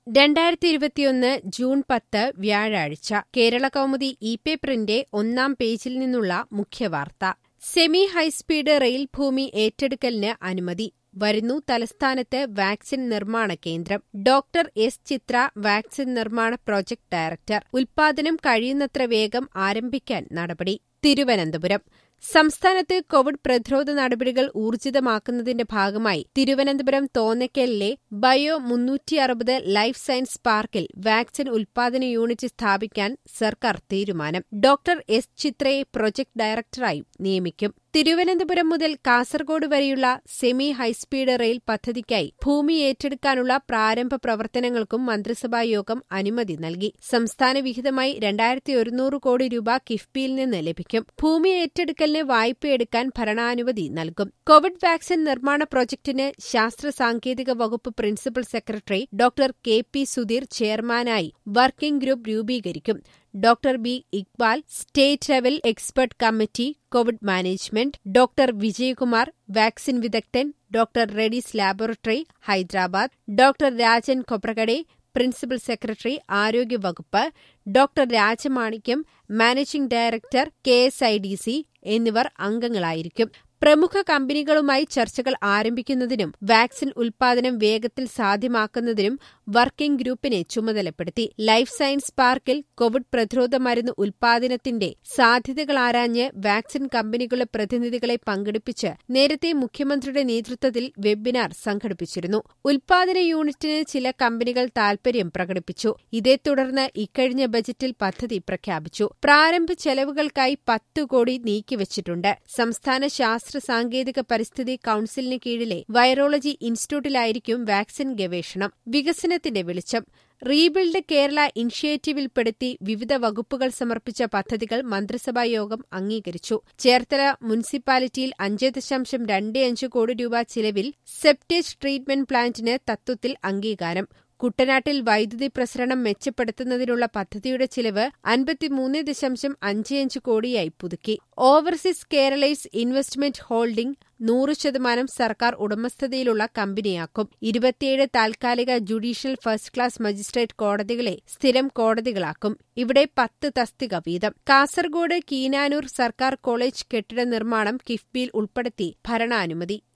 രണ്ടായിരത്തി ഇരുപത്തിയൊന്ന് ജൂൺ പത്ത് വ്യാഴാഴ്ച കേരള കൗമുദി ഇ പേപ്പറിന്റെ ഒന്നാം പേജിൽ നിന്നുള്ള മുഖ്യവാർത്ത സെമി ഹൈസ്പീഡ് റെയിൽ ഭൂമി ഏറ്റെടുക്കലിന് അനുമതി വരുന്നു തലസ്ഥാനത്ത് വാക്സിൻ നിർമ്മാണ കേന്ദ്രം ഡോക്ടർ എസ് ചിത്ര വാക്സിൻ നിർമ്മാണ പ്രോജക്ട് ഡയറക്ടർ ഉൽപാദനം കഴിയുന്നത്ര വേഗം ആരംഭിക്കാൻ നടപടി തിരുവനന്തപുരം സംസ്ഥാനത്ത് കോവിഡ് പ്രതിരോധ നടപടികൾ ഊർജിതമാക്കുന്നതിന്റെ ഭാഗമായി തിരുവനന്തപുരം തോന്നയ്ക്കലിലെ ബയോ മുന്നൂറ്റി അറുപത് ലൈഫ് സയൻസ് പാർക്കിൽ വാക്സിൻ ഉൽപാദന യൂണിറ്റ് സ്ഥാപിക്കാൻ സർക്കാർ തീരുമാനം ഡോക്ടർ എസ് ചിത്രയെ പ്രൊജക്ട് ഡയറക്ടറായി നിയമിക്കും തിരുവനന്തപുരം മുതൽ കാസർഗോഡ് വരെയുള്ള സെമി ഹൈസ്പീഡ് റെയിൽ പദ്ധതിക്കായി ഭൂമി ഏറ്റെടുക്കാനുള്ള പ്രാരംഭ പ്രവർത്തനങ്ങൾക്കും മന്ത്രിസഭാ യോഗം അനുമതി നൽകി സംസ്ഥാന വിഹിതമായി രണ്ടായിരത്തി ഒരുന്നൂറ് കോടി രൂപ കിഫ്ബിയിൽ നിന്ന് ലഭിക്കും ഭൂമി ഏറ്റെടുക്കലിന് വായ്പയെടുക്കാൻ ഭരണാനുമതി നൽകും കോവിഡ് വാക്സിൻ നിർമ്മാണ പ്രോജക്ടിന് ശാസ്ത്ര സാങ്കേതിക വകുപ്പ് principal secretary doctor K P Sudheer ചെയർമാനായി വർക്കിംഗ് ഗ്രൂപ്പ് രൂപീകരിക്കും doctor B Iqbal state level expert committee Covid management doctor Vijayakumar vaccine വിദഗ്ധൻ doctor Reddy's laboratory Hyderabad doctor Rajan Khobragade principal secretary ആരോഗ്യവകുപ്പ് doctor Rajamanickam managing director K S I D C എന്നിവർ അംഗങ്ങളായിരിക്കും പ്രമുഖ കമ്പനികളുമായി ചർച്ചകൾ ആരംഭിക്കുന്നതിനും വാക്സിൻ ഉൽപാദനം വേഗത്തിൽ സാധ്യമാക്കുന്നതിനും വർക്കിംഗ് ഗ്രൂപ്പിനെ ചുമതലപ്പെടുത്തി ലൈഫ് സയൻസ് പാർക്കിൽ കോവിഡ് പ്രതിരോധ മരുന്ന് ഉൽപാദനത്തിന്റെ സാധ്യതകൾ ആരാഞ്ഞ് വാക്സിൻ കമ്പനികളുടെ പ്രതിനിധികളെ പങ്കെടുപ്പിച്ച് നേരത്തെ മുഖ്യമന്ത്രിയുടെ നേതൃത്വത്തിൽ വെബിനാർ സംഘടിപ്പിച്ചിരുന്നു ഉൽപാദന യൂണിറ്റിന് ചില കമ്പനികൾ താൽപര്യം പ്രകടിപ്പിച്ചു ഇതേ തുടർന്ന് ഇക്കഴിഞ്ഞ ബജറ്റിൽ പദ്ധതി പ്രഖ്യാപിച്ചു പ്രാരംഭ ചെലവുകൾക്കായി പത്ത് കോടി നീക്കിവച്ചിട്ടുണ്ട് സംസ്ഥാന ശാസ്ത്ര സാങ്കേതിക പരിസ്ഥിതി കൌൺസിലിന് കീഴിലെ വൈറോളജി ഇൻസ്റ്റിറ്റ്യൂട്ടിലായിരിക്കും വാക്സിൻ ഗവേഷണം വികസനത്തിന്റെ വെളിച്ചം റീബിൽഡ് കേരള ഇനിഷ്യേറ്റീവിൽപ്പെടുത്തി വിവിധ വകുപ്പുകൾ സമർപ്പിച്ച പദ്ധതികൾ മന്ത്രിസഭാ യോഗം അംഗീകരിച്ചു ചേർത്തല മുനിസിപ്പാലിറ്റിയിൽ അഞ്ച് ദശാംശം രണ്ട് അഞ്ച് കോടി രൂപ ചിലവിൽ സെപ്റ്റേജ് ട്രീറ്റ്മെന്റ് പ്ലാന്റിന് തത്വത്തിൽ അംഗീകാരം കുട്ടനാട്ടിൽ വൈദ്യുതി പ്രസരണം മെച്ചപ്പെടുത്തുന്നതിനുള്ള പദ്ധതിയുടെ ചിലവ് അൻപത്തിമൂന്ന് ദശാംശം അഞ്ച് കോടിയായി പുതുക്കി ഓവർസീസ് കേരളൈസ് ഇൻവെസ്റ്റ്മെന്റ് ഹോൾഡിംഗ് നൂറ് ശതമാനം സർക്കാർ ഉടമസ്ഥതയിലുള്ള കമ്പനിയാക്കും ഇരുപത്തിയേഴ് താൽക്കാലിക ജുഡീഷ്യൽ ഫസ്റ്റ് ക്ലാസ് മജിസ്ട്രേറ്റ് കോടതികളെ സ്ഥിരം കോടതികളാക്കും ഇവിടെ പത്ത് തസ്തിക വീതം കാസർഗോഡ് കീനാനൂർ സർക്കാർ കോളേജ് കെട്ടിട നിർമ്മാണം കിഫ്ബിയിൽ ഉൾപ്പെടുത്തി ഭരണാനുമതി